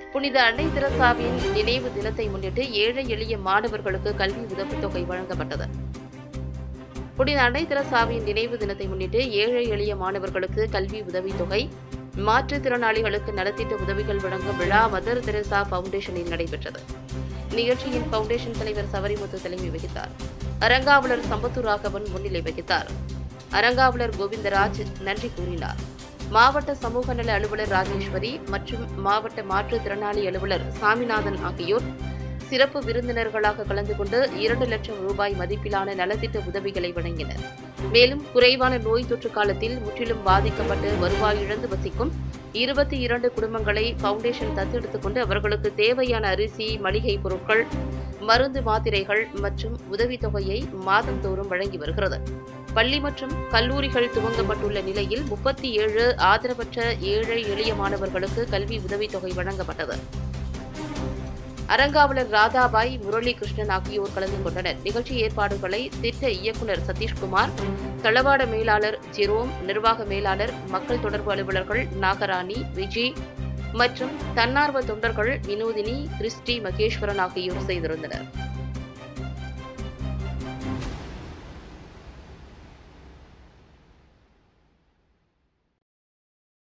புனித அன்னை தெரசாவின் நினைவு தினத்தை முன்னிட்டு ஏழை எளிய மாணவர்களுக்கு கல்வி உதவித்தொகை வழங்கப்பட்டது புனித அன்னை தெரசாவின் நினைவு தினத்தை முன்னிட்டு ஏழை எளிய மாணவர்களுக்கு கல்வி உதவித்தொகை மாற்றுத்திறனாளிகளுக்கு நலத்திட்ட உதவிகள் வழங்கும் விழா மதர் தெரசா பவுண்டேஷனில் நடைபெற்றது நிகழ்ச்சியின் பவுண்டேஷன் தலைவர் சவரிமுத்து தலைமை வகித்தார் அரங்காவலர் சம்பத்து ராகவன் முன்னிலை வகித்தார் அரங்காவலர் கோவிந்தராஜ் நன்றி கூறினார் மாவட்ட சமூக நல அலுவலர் ராஜேஸ்வரி மற்றும் மாவட்ட மாற்றுத்திறனாளி அலுவலர் சாமிநாதன் ஆகியோர் சிறப்பு விருந்தினர்களாக கலந்து கொண்டு இரண்டு லட்சம் ரூபாய் மதிப்பிலான நலத்திட்ட உதவிகளை வழங்கினர் மேலும் குறைவான நோய் தொற்று காலத்தில் முற்றிலும் பாதிக்கப்பட்டு வருவாய் இழந்து வசிக்கும் இருபத்தி இரண்டு குடும்பங்களை பவுண்டேஷன் தத்தெடுத்துக் கொண்டு அவர்களுக்கு தேவையான அரிசி மளிகை பொருட்கள் மருந்து மாத்திரைகள் மற்றும் உதவித்தொகையை மாதந்தோறும் வழங்கி வருகிறது பள்ளி மற்றும் கல்லூரிகள் துவங்கப்பட்டுள்ள நிலையில் முப்பத்தி ஏழு ஆதரவற்ற ஏழை எளிய மாணவர்களுக்கு கல்வி உதவித்தொகை வழங்கப்பட்டது அரங்காவலர் ராதாபாய் முரளி கிருஷ்ணன் ஆகியோர் கலந்து கொண்டனர் நிகழ்ச்சி ஏற்பாடுகளை திட்ட இயக்குநர் சதீஷ்குமார் தளவாட மேலாளர் ஜெரோம் நிர்வாக மேலாளர் மக்கள் தொடர்பு அலுவலர்கள் நாகராணி விஜய் மற்றும் தன்னார்வ தொண்டர்கள் வினோதினி கிறிஸ்டி மகேஸ்வரன் ஆகியோர் செய்திருந்தனர்